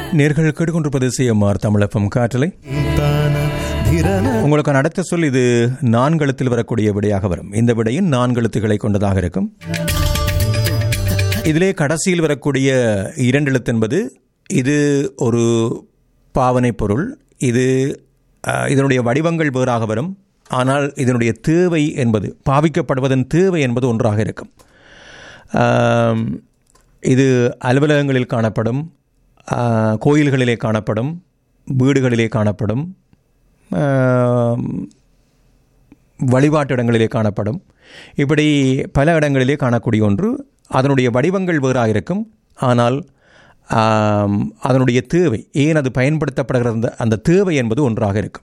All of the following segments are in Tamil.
நேர்கள் கேட்டுக்கொண்டிருப்பது சிஎம்ஆர் தமிழப்பம் காற்றலை உங்களுக்கு அடுத்த சொல் இது நான்கெழுத்தில் வரக்கூடிய விடையாக வரும் இந்த விடையும் நான்கெழுத்துக்களை கொண்டதாக இருக்கும் இதிலே கடைசியில் வரக்கூடிய இரண்டு எழுத்து என்பது இது ஒரு பாவனை பொருள் இது அஹ், இதனுடைய வடிவங்கள் வேறாக வரும் ஆனால் இதனுடைய தேவை என்பது பாவிக்கப்படுவதன் தேவை என்பது ஒன்றாக இருக்கும் ஆம், இது அலுவலகங்களில் காணப்படும் ஆ, கோயில்களிலே காணப்படும் வீடுகளிலே காணப்படும் ஆம், வழிபாட்டு இடங்களிலே காணப்படும் இப்படி பல இடங்களிலே காணக்கூடிய ஒன்று அதனுடைய வடிவங்கள் வேறாக இருக்கும் ஆனால் ஆம், அதனுடைய தேவை ஏன் அது பயன்படுத்தப்படுகிற அந்த அந்த தேவை என்பது ஒன்றாக இருக்கும்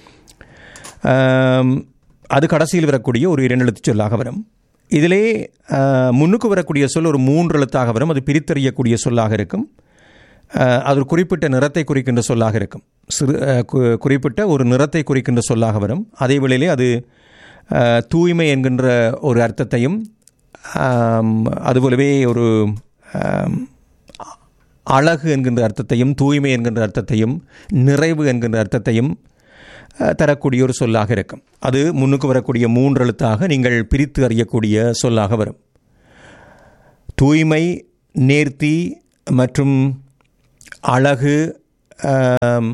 ஆம், அது கடைசியில் வரக்கூடிய ஒரு இரண்டு எழுத்துச் சொல்லாக வரும் இதிலே ஆ, முன்னுக்கு வரக்கூடிய சொல் ஒரு மூன்று எழுத்தாக வரும் அது பிரித்தறியக்கூடிய சொல்லாக இருக்கும் ஆ, அது ஒரு குறிப்பிட்ட நிறத்தை குறிக்கின்ற சொல்லாக இருக்கும் சிறு ஆ, கு- குறிப்பிட்ட ஒரு நிறத்தை குறிக்கின்ற சொல்லாக வரும் அதே வேளையிலே அது ஆ, தூய்மை என்கின்ற ஒரு அர்த்தத்தையும் ஆம், அதுபோலவே ஒரு ஆம், அழகு என்கின்ற அர்த்தத்தையும் தூய்மை என்கின்ற அர்த்தத்தையும் நிறைவு என்கின்ற அர்த்தத்தையும் அஹ், தரக்கூடிய ஒரு சொல்லாக இருக்கும் அது முன்னுக்கு வரக்கூடிய மூன்று எழுத்தாக நீங்கள் பிரித்து அறியக்கூடிய சொல்லாக வரும் தூய்மை நேர்த்தி மற்றும் அழகு ஆம்,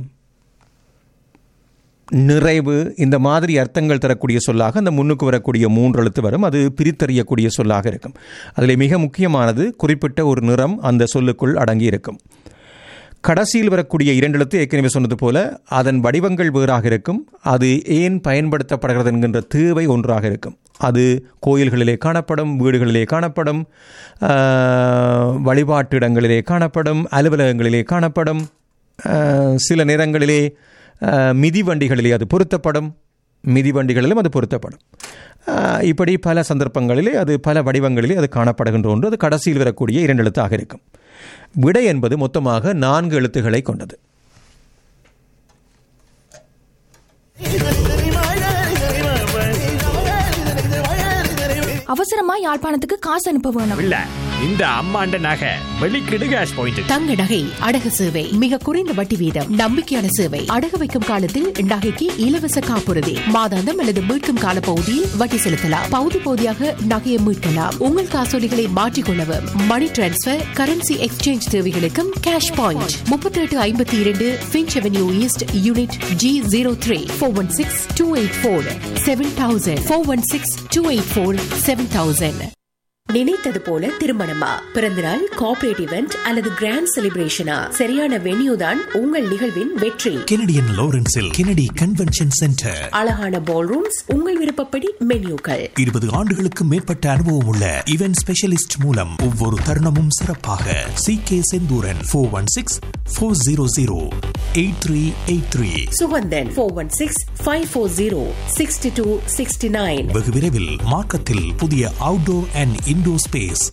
நிறைவு இந்த மாதிரி அர்த்தங்கள் தரக்கூடிய சொல்லாக அந்த முன்னுக்கு வரக்கூடிய மூன்று எழுத்து வரும் அது பிரித்தறியக்கூடிய சொல்லாக இருக்கும் அதில் மிக முக்கியமானது குறிப்பிட்ட ஒரு நிறம் அந்த சொல்லுக்குள் அடங்கி இருக்கும் கடைசியில் வரக்கூடிய இரண்டு எழுத்து ஏற்கனவே சொன்னது போல அதன் வடிவங்கள் வேறாக இருக்கும் அது ஏன் பயன்படுத்தப்படுகிறது என்கின்ற தேவை ஒன்றாக இருக்கும் அது கோயில்களிலே காணப்படும் வீடுகளிலே காணப்படும் ஆஹ், வழிபாட்டு இடங்களிலே காணப்படும் அலுவலகங்களிலே காணப்படும் ஆஹ், சில நேரங்களிலே ஆஹ், மிதிவண்டிகளிலே அது பொருத்தப்படும் மிதிவண்டிகளிலும் அது பொருத்தப்படும் ஆஹ், இப்படி பல சந்தர்ப்பங்களிலே அது பல வடிவங்களிலே அது காணப்படுகின்ற ஒன்று அது கடைசியில் வரக்கூடிய இரண்டு எழுத்தாக இருக்கும் விடை என்பது மொத்தமாக நான்கு எழுத்துக்களை கொண்டது அவசரமா யாழ்ப்பாணத்துக்கு காசு அனுப்ப வேணும் இல்ல இந்த அம்மாண்ட நகை வெளிக்கிடு கேஷ் பாயிண்ட் தங்க நகை அடகு சேவை மிக குறைந்த வட்டி வீதம் நம்பிக்கையான சேவை அடகு வைக்கும் காலத்தில் நகைக்கு இலவச காப்புறுதி மாதாந்தம் அல்லது மீட்கும் கால பகுதியில் வட்டி செலுத்தலாம் பகுதி பகுதியாக நகையை மீட்கலாம் உங்கள் காசோலிகளை மாற்றிக்கொள்ளவும் மணி டிரான்ஸ்பர் கரன்சி எக்ஸ்சேஞ்ச் தேவைகளுக்கும் கேஷ் பாயிண்ட் முப்பத்தி எட்டு ஐம்பத்தி இரண்டு Finch Avenue East unit G zero three four one six two eight four seven thousand four one six two eight four seven thousand நினைத்தது போல திருமணமா பிறந்தநாள் கார்ப்பரேட் இவெண்ட் அல்லது கிராண்ட் செலிப்ரேஷனா சரியான வென்யூ தான் உங்கள் நிகழ்வின் வெற்றி கெனடியன் லாரன்ஸில் கெனடி கன்வென்ஷன் சென்டர் அழகான பால் ரூம்ஸ் உங்கள் விருப்பப்படி மென்யூக்கள் இருபது ஆண்டுகளுக்கு மேற்பட்ட அனுபவம் உள்ள இவென்ட் ஸ்பெஷலிஸ்ட் மூலம் ஒவ்வொரு தருணமும் சிறப்பாக C K Senthuran four one six four zero zero eight three eight three Suganthan four one six five four zero sixty two sixty nine வெகு விரைவில் மார்க்கத்தில் புதிய அவுட்டோர் அண்ட் இன்டோர் ஸ்பேஸ்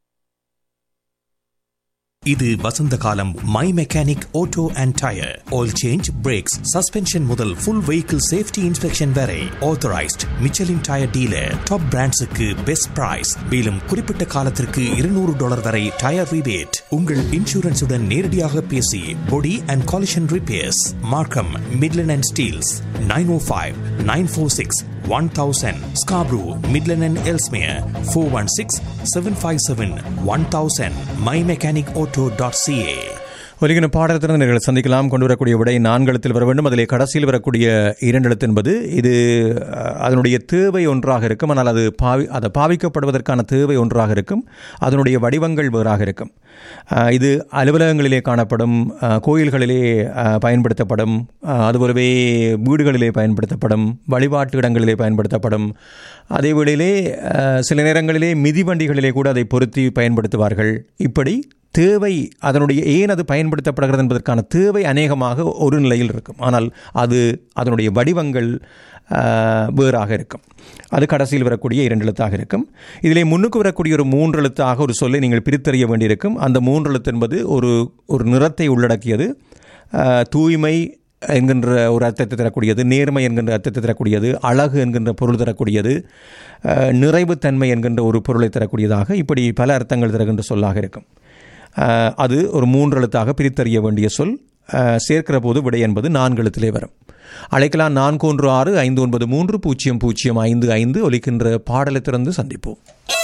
இது வசந்த காலம் My Mechanic Auto and tyre oil change brakes suspension முதல் ஃபுல் வெஹிக்கிள் சேஃப்டி இன்ஸ்பெக்ஷன் வரை authorised Michelin tyre dealer top பிராண்ட்ஸுக்கு பெஸ்ட் பிரைஸ் மேலும் குறிப்பிட்ட காலத்திற்கு இருநூறு டாலர் வரை டயர் ரிபேட் உங்கள் இன்சூரன்ஸுடன் நேரடியாக பேசி body and collision repairs Markham Midland and Steeles nine o five nine four six one thousand Scarborough Midland and Ellesmere four one six seven five seven one thousand My Mechanic Auto dot CA ஒலிகின பாடத்திலிருந்து நீங்கள் சந்திக்கலாம் கொண்டு வரக்கூடிய விடை நான்கெழுத்தில் வர வேண்டும் அதிலே கடைசியில் வரக்கூடிய இரண்டு எழுத்து என்பது இது அஹ், அதனுடைய தேவை ஒன்றாக இருக்கும் ஆனால் அது பாவி அதை பாவிக்கப்படுவதற்கான தேவை ஒன்றாக இருக்கும் அதனுடைய வடிவங்கள் வேறாக இருக்கும் அஹ், இது அலுவலகங்களிலே காணப்படும் அஹ், கோயில்களிலே அஹ், பயன்படுத்தப்படும் அஹ், அதுபோலவே வீடுகளிலே பயன்படுத்தப்படும் வழிபாட்டு இடங்களிலே பயன்படுத்தப்படும் அதே வேளையிலே அஹ், சில நேரங்களிலே மிதிவண்டிகளிலே கூட அதை பொருத்தி பயன்படுத்துவார்கள் இப்படி தேவை அதனுடைய ஏன் அது பயன்படுத்தப்படுகிறது என்பதற்கான தேவை அநேகமாக ஒரு நிலையில் இருக்கும் ஆனால் அது அதனுடைய வடிவங்கள் ஆஹ், வேறாக இருக்கும் அது கடைசியில் வரக்கூடிய இரண்டு எழுத்தாக இருக்கும் இதிலே முன்னுக்கு வரக்கூடிய ஒரு மூன்று எழுத்தாக ஒரு சொல்லை நீங்கள் பிரித்தறிய வேண்டியிருக்கும் அந்த மூன்று எழுத்து என்பது ஒரு ஒரு நிறத்தை உள்ளடக்கியது ஆஹ், தூய்மை என்கின்ற ஒரு அர்த்தத்தை தரக்கூடியது நேர்மை என்கின்ற அர்த்தத்தை தரக்கூடியது அழகு என்கின்ற பொருள் தரக்கூடியது அஹ், நிறைவுத்தன்மை என்கின்ற ஒரு பொருளை தரக்கூடியதாக இப்படி பல அர்த்தங்கள் தருகின்ற சொல்லாக இருக்கும் அஹ், அது ஒரு மூன்று எழுத்தாக பிரித்தறிய வேண்டிய சொல் அஹ், சேர்க்கிற போது விடை என்பது நான்கு எழுத்திலே வரும் அழைக்கலாம் நான்கு ஒன்று ஆறு ஐந்து ஒன்பது மூன்று பூஜ்ஜியம் பூஜ்ஜியம் ஐந்து ஐந்து ஒலிக்கின்ற பாடலை திறந்து சந்திப்போம்